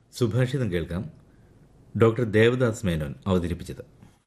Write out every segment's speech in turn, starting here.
സുഭാഷിതം കേൾക്കാം ഡോക്ടർ ദേവദാസ് മേനോൻ അവതരിപ്പിച്ചത്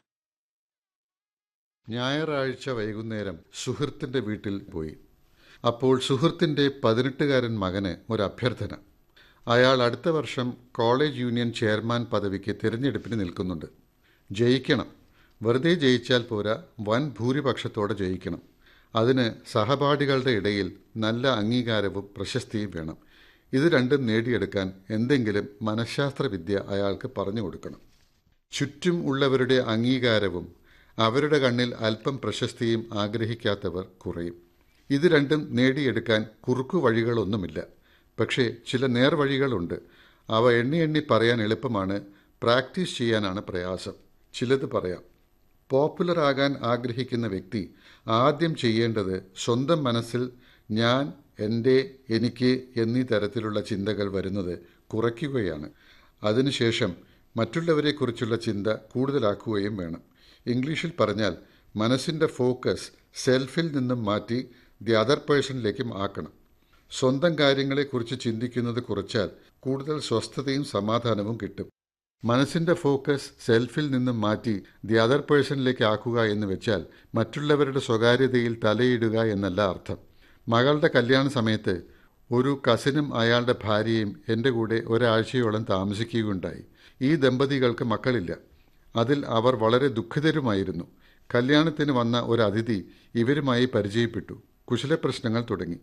ഞായറാഴ്ച വൈകുന്നേരം സുഹൃത്തിന്റെ വീട്ടിൽ പോയി അപ്പോൾ സുഹൃത്തിന്റെ പതിനെട്ടുകാരൻ മകന് ഒരു അഭ്യർത്ഥന അയാൾ അടുത്ത വർഷം കോളേജ് യൂണിയൻ ചെയർമാൻ പദവിക്ക് തിരഞ്ഞെടുപ്പിന് നിൽക്കുന്നുണ്ട് ജയിക്കണം വെറുതെ ജയിച്ചാൽ പോരാ വൻ ഭൂരിപക്ഷത്തോടെ ജയിക്കണം അതിന് സഹപാഠികളുടെ ഇടയിൽ നല്ല അംഗീകാരവും പ്രശസ്തിയും വേണം ഇത് രണ്ടും നേടിയെടുക്കാൻ എന്തെങ്കിലും മനഃശാസ്ത്ര വിദ്യ അയാൾക്ക് പറഞ്ഞു കൊടുക്കണം ചുറ്റും ഉള്ളവരുടെ അംഗീകാരവും അവരുടെ കണ്ണിൽ അല്പം പ്രശസ്തിയും ആഗ്രഹിക്കാത്തവർ കുറയും ഇത് രണ്ടും നേടിയെടുക്കാൻ കുറുക്കു വഴികളൊന്നുമില്ല പക്ഷേ ചില നേർവഴികളുണ്ട് അവ എണ്ണി എണ്ണി പറയാൻ എളുപ്പമാണ് പ്രാക്ടീസ് ചെയ്യാനാണ് പ്രയാസം ചിലത് പറയാം പോപ്പുലർ ആകാൻ ആഗ്രഹിക്കുന്ന വ്യക്തി ആദ്യം ചെയ്യേണ്ടത് സ്വന്തം മനസ്സിൽ ഞാൻ എൻ്റെ എനിക്ക് എന്നീ തരത്തിലുള്ള ചിന്തകൾ വരുന്നത് കുറയ്ക്കുകയാണ് അതിനുശേഷം മറ്റുള്ളവരെക്കുറിച്ചുള്ള ചിന്ത കൂടുതലാക്കുകയും വേണം ഇംഗ്ലീഷിൽ പറഞ്ഞാൽ മനസ്സിൻ്റെ ഫോക്കസ് സെൽഫിൽ നിന്നും മാറ്റി ദി അതർ പേഴ്സണിലേക്കും ആക്കണം സ്വന്തം കാര്യങ്ങളെക്കുറിച്ച് ചിന്തിക്കുന്നത് കുറച്ചാൽ കൂടുതൽ സ്വസ്ഥതയും സമാധാനവും കിട്ടും മനസ്സിന്റെ ഫോക്കസ് സെൽഫിൽ നിന്നും മാറ്റി ദി അതർ പേഴ്സണിലേക്ക് ആക്കുക എന്ന് വെച്ചാൽ മറ്റുള്ളവരുടെ സ്വകാര്യതയിൽ തലയിടുക എന്നല്ല അർത്ഥം മകളുടെ കല്യാണ സമയത്ത് ഒരു കസിനും അയാളുടെ ഭാര്യയും എൻ്റെ കൂടെ ഒരാഴ്ചയോളം താമസിക്കുകയുണ്ടായി ഈ ദമ്പതികൾക്ക് മക്കളില്ല അതിൽ അവർ വളരെ ദുഃഖിതരുമായിരുന്നു കല്യാണത്തിന് വന്ന ഒരു അതിഥി ഇവരുമായി പരിചയപ്പെട്ടു കുശലപ്രശ്നങ്ങൾ തുടങ്ങി